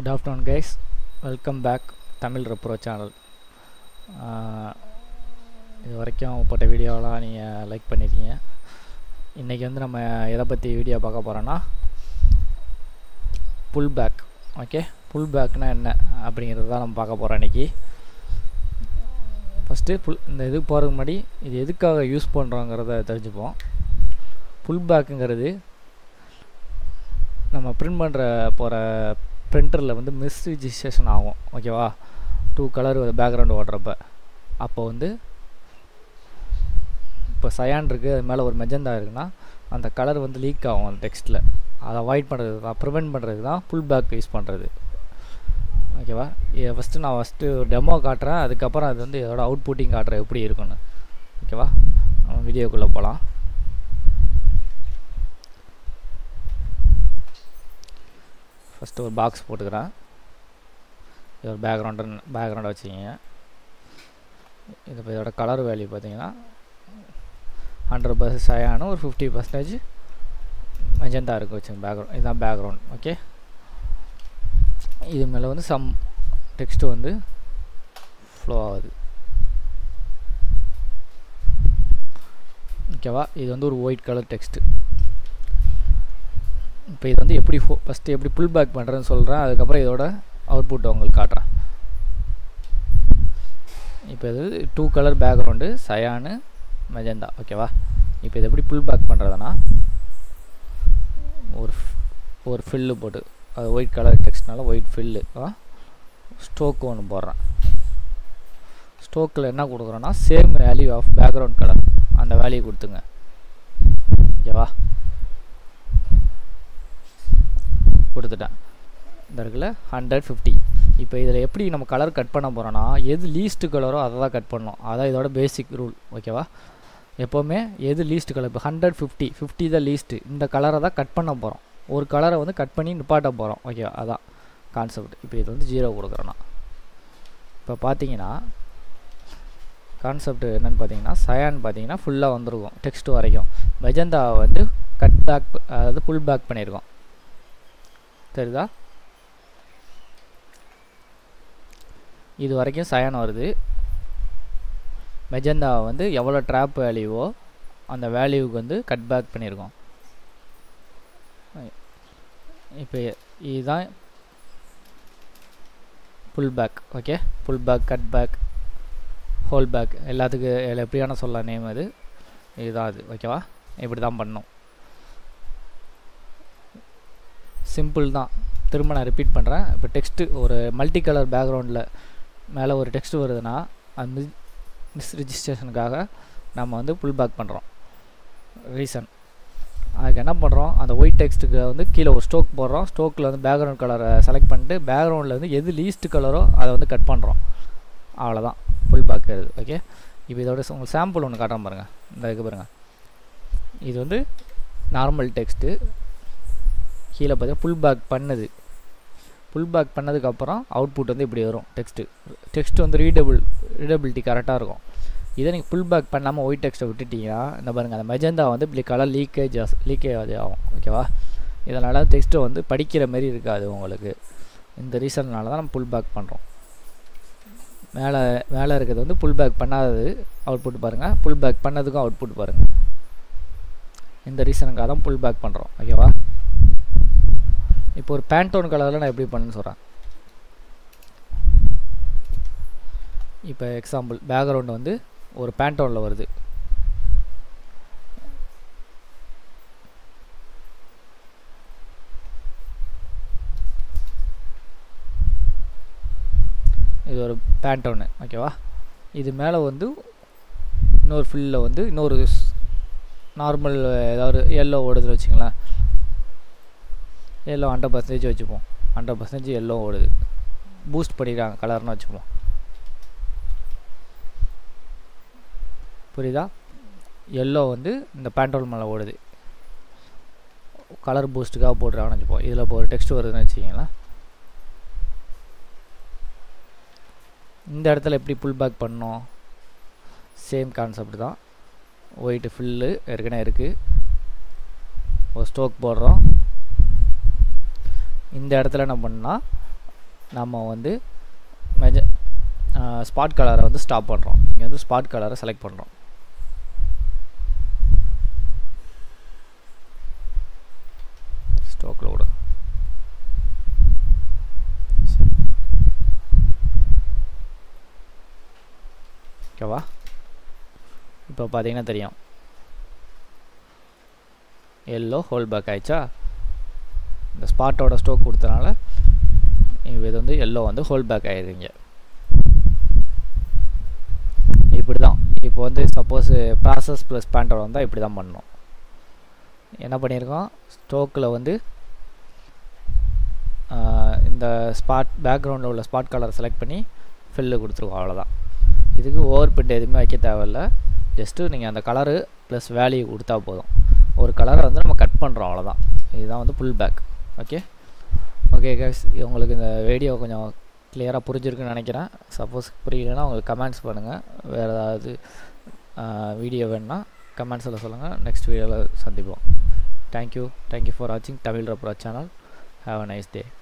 good afternoon guys welcome back Tamil ரெப்ரோ channel இது வரைக்கும் போட்ட வீடியோலாம் நீங்கள் லைக் பண்ணியிருக்கீங்க இன்றைக்கி வந்து நம்ம எதை பற்றி வீடியோ பார்க்க போகிறோன்னா புல் பேக் ஓகே புல் பேக்னா என்ன அப்படிங்கிறது தான் நம்ம பார்க்க போகிறோம் இன்றைக்கி ஃபஸ்ட்டு புல் இந்த இதுக்கு போகிறதுக்கு முன்னாடி இது எதுக்காக யூஸ் பண்ணுறோங்கிறத தெரிஞ்சுப்போம் புல் பேக்குங்கிறது நம்ம பிரிண்ட் பண்ணுற போகிற பிரிண்டரில் வந்து மிஸ் ரிஜிஸ்ட்ரேஷன் ஆகும் ஓகேவா டூ கலர் பேக்ரவுண்டு ஓடுறப்ப அப்போ வந்து இப்போ சயான் இருக்குது அது மேலே ஒரு மெஜந்தா இருக்குன்னா அந்த கலர் வந்து லீக் ஆகும் அந்த டெக்ஸ்ட்டில் அதை அவாய்ட் பண்ணுறது தான் ப்ரிவெண்ட் பண்ணுறது தான் புல் பேக் யூஸ் பண்ணுறது ஓகேவா இதை ஃபஸ்ட்டு நான் ஃபஸ்ட்டு டெமோ காட்டுறேன் அதுக்கப்புறம் அது வந்து இதோட அவுட்புட்டிங் காட்டுறேன் எப்படி இருக்குன்னு ஓகேவா நம்ம வீடியோக்குள்ளே போகலாம் ஃபஸ்ட்டு ஒரு பாக்ஸ் போட்டுக்கிறேன் இது ஒரு பேக்ரவுண்டு பேக்ரவுண்டை வச்சுக்கிங்க இது இப்போ இதோட கலர் வேல்யூ பார்த்தீங்கன்னா ஹண்ட்ரட் பர்சன்ட் சயானும் ஒரு ஃபிஃப்டி பர்சன்டேஜ் மெஜந்தா இருக்குது வச்சுங்க பேக்ரவுண்ட் இதுதான் பேக்ரவுண்ட் ஓகே இது மேலே வந்து சம் டெக்ஸ்ட்டு வந்து ஃப்ளோ ஆகுது ஓகேவா இது வந்து ஒரு ஒயிட் கலர் டெக்ஸ்ட்டு இப்போ இது வந்து எப்படி ஃபோ ஃபஸ்ட்டு எப்படி புல் பேக் பண்ணுறேன்னு சொல்கிறேன் அதுக்கப்புறம் இதோட அவுட்புட் உங்களுக்கு காட்டுறேன் இப்போ இது two colour background cyan magenta ஓகேவா இப்போ இது எப்படி புல் பேக் பண்ணுறதுனா ஒரு ஒரு ஃபில்லு போட்டு அது ஒயிட் கலர் டெக்ஸ்ட்னால ஒயிட் ஃபில்லு ஸ்டோக்கு ஒன்று போடுறேன் ஸ்டோக்கில் என்ன கொடுக்குறோன்னா same value of background colour அந்த வேல்யூ கொடுத்துங்க ஓகேவா கொடுத்துட்டேன் இந்த இருக்குல்ல ஹண்ட்ரட் ஃபிஃப்டி இப்போ இதில் எப்படி நம்ம கலர் கட் பண்ண போகிறோன்னா எது லீஸ்ட்டு கலரோ அதை தான் கட் பண்ணணும் அதான் இதோட பேசிக் ரூல் ஓகேவா எப்போவுமே எது லீஸ்ட் கலர் இப்போ ஹண்ட்ரட் ஃபிஃப்டி ஃபிஃப்டி தான் லீஸ்ட்டு இந்த கலரை தான் கட் பண்ண போகிறோம் ஒரு கலரை வந்து கட் பண்ணி நிப்பாட்ட போகிறோம் ஓகேவா அதான் கான்செப்ட் இப்போ இது வந்து ஜீரோ கொடுக்குறோன்னா இப்போ பார்த்தீங்கன்னா கான்செப்ட் என்னென்னு பார்த்தீங்கன்னா சயான் பார்த்தீங்கன்னா ஃபுல்லாக வந்துருக்கும் டெக்ஸ்ட் வரைக்கும் மெஜந்தா வந்து கட் பேக் அதாவது புல் பேக் பண்ணியிருக்கோம் தெரியுதா இது வரைக்கும் சயான் வருது மெஜந்தா வந்து எவ்வளோ ட்ராப் வேல்யூவோ அந்த வேல்யூவுக்கு வந்து கட் பேக் பண்ணியிருக்கோம் இப்போ இதுதான் full back okay full back cut back hole back எல்லாத்துக்கு எப்படியான சொல்லலாம் நேம் அது இதுதான் அது ஓகேவா இப்படி தான் பண்ணணும் சிம்பிள் தான் திரும்ப நான் ரிப்பீட் பண்ணுறேன் இப்போ டெக்ஸ்ட்டு ஒரு மல்டி கலர் பேக்ரவுண்டில் மேலே ஒரு டெக்ஸ்ட் வருதுன்னா அது மிஸ் மிஸ் ரிஜிஸ்ட்ரேஷனுக்காக நம்ம வந்து புல் பேக் பண்ணுறோம் ரீசன் அதுக்கு என்ன பண்ணுறோம் அந்த ஒயிட் டெக்ஸ்ட்டுக்கு வந்து கீழே ஒரு ஸ்டோக் போடுறோம் ஸ்டோக்கில் வந்து பேக்ரவுண்ட் கலரை செலக்ட் பண்ணிட்டு பேக்ரவுண்டில் வந்து எது லீஸ்ட் கலரோ அதை வந்து கட் பண்ணுறோம் அவ்வளோதான் புல் பேக் இது ஓகே இப்போ இதோட உங்களுக்கு சாம்பிள் ஒன்று காட்டுறேன் பாருங்கள் இந்த இதுக்கு பாருங்கள் இது வந்து நார்மல் டெக்ஸ்ட்டு கீழே பார்த்தீங்கன்னா புல் பேக் பண்ணுது புல் பேக் பண்ணதுக்கப்புறம் அவுட்புட் வந்து இப்படி வரும் டெக்ஸ்ட்டு டெக்ஸ்ட் வந்து ரீடபிள் ரீடபிலிட்டி கரெக்டாக இருக்கும் இதே நீங்கள் புல் பேக் பண்ணாமல் ஒயிட் டெக்ஸ்ட்டை விட்டுட்டிங்கன்னா இந்த பாருங்கள் அந்த மெஜந்தா வந்து இப்படி கலர் லீக்கேஜ் லீக்கேஜ் ஆகும் ஓகேவா இதனால் டெக்ஸ்ட்டை வந்து படிக்கிற மாரி இருக்காது உங்களுக்கு இந்த ரீசன்னால தான் நம்ம புல் பேக் பண்ணுறோம் மேலே மேலே இருக்கிறது வந்து புல் பேக் பண்ணாதது அவுட்புட் பாருங்கள் புல் பேக் பண்ணதுக்கும் அவுட்புட் பாருங்கள் இந்த ரீசனுக்காக தான் புல் பேக் பண்ணுறோம் ஓகேவா இப்போ ஒரு பேண்டோன் கலரில் நான் எப்படி பண்ணுன்னு சொல்கிறேன் இப்போ எக்ஸாம்பிள் பேக்ரவுண்டு வந்து ஒரு பேண்டோனில் வருது இது ஒரு பேண்டோனு ஓகேவா இது மேலே வந்து இன்னொரு ஃபில்லில் வந்து இன்னொரு நார்மல் ஏதாவது எல்லோ ஓடுதுன்னு வச்சுங்களேன் எல்லோ ஹண்ட்ரட் பர்சன்டேஜ் வச்சுப்போம் ஹண்ட்ரட் பர்சன்டேஜ் எல்லோ ஓடுது பூஸ்ட் பண்ணிடுறாங்க கலர்னு வச்சுப்போம் புரியுதா எல்லோ வந்து இந்த பேண்ட்ரோல் மேலே ஓடுது கலர் பூஸ்ட்டுக்காக போடுறாங்கன்னு வச்சுப்போம் இதில் இப்போ ஒரு டெக்ஸ்ட் வருதுன்னு வச்சிங்களேன் இந்த இடத்துல எப்படி புல் பேக் பண்ணோம் சேம் கான்செப்ட் தான் ஒயிட்டு ஃபில்லு ஏற்கனவே இருக்குது ஒரு ஸ்டோக் போடுறோம் இந்த இடத்துல என்ன பண்ணால் நம்ம வந்து மெஜ ஸ்பாட் கலரை வந்து ஸ்டாப் பண்ணுறோம் இங்கே வந்து ஸ்பாட் கலரை செலக்ட் பண்ணுறோம் ஸ்டோக்கில் விட ஓகேவா இப்போ பார்த்தீங்கன்னா தெரியும் எல்லோ ஹோல் பேக் ஆயிடுச்சா இந்த ஸ்பாட்டோட ஸ்டோக் கொடுத்தனால இது வந்து எல்லோ வந்து ஹோல் பேக் ஆயிடுறீங்க இப்படி தான் இப்போ வந்து சப்போஸ் ப்ராசஸ் ப்ளஸ் பேண்டர் வந்தால் இப்படி தான் பண்ணணும் என்ன பண்ணியிருக்கோம் ஸ்டோக்கில் வந்து இந்த ஸ்பாட் பேக்ரவுண்டில் உள்ள ஸ்பாட் கலரை செலக்ட் பண்ணி ஃபில்லு கொடுத்துருக்கோம் அவ்வளோதான் இதுக்கு ஓவர் பிரிண்ட் எதுவுமே வைக்க தேவையில்ல ஜஸ்ட்டு நீங்கள் அந்த கலரு ப்ளஸ் வேல்யூ கொடுத்தா போதும் ஒரு கலரை வந்து நம்ம கட் பண்ணுறோம் அவ்வளோதான் இதுதான் வந்து full back okay okay guys உங்களுக்கு இந்த வீடியோ கொஞ்சம் கிளியராக புரிஞ்சிருக்குன்னு நினைக்கிறேன் சப்போஸ் புரியலன்னா உங்களுக்கு கமெண்ட்ஸ் பண்ணுங்கள் வேறு ஏதாவது வீடியோ வேணுன்னா கமெண்ட்ஸில் சொல்லுங்கள் நெக்ஸ்ட் வீடியோவில் சந்திப்போம் தேங்க்யூ தேங்க்யூ ஃபார் வாட்சிங் தமிழ் ரப்ரா channel have a nice day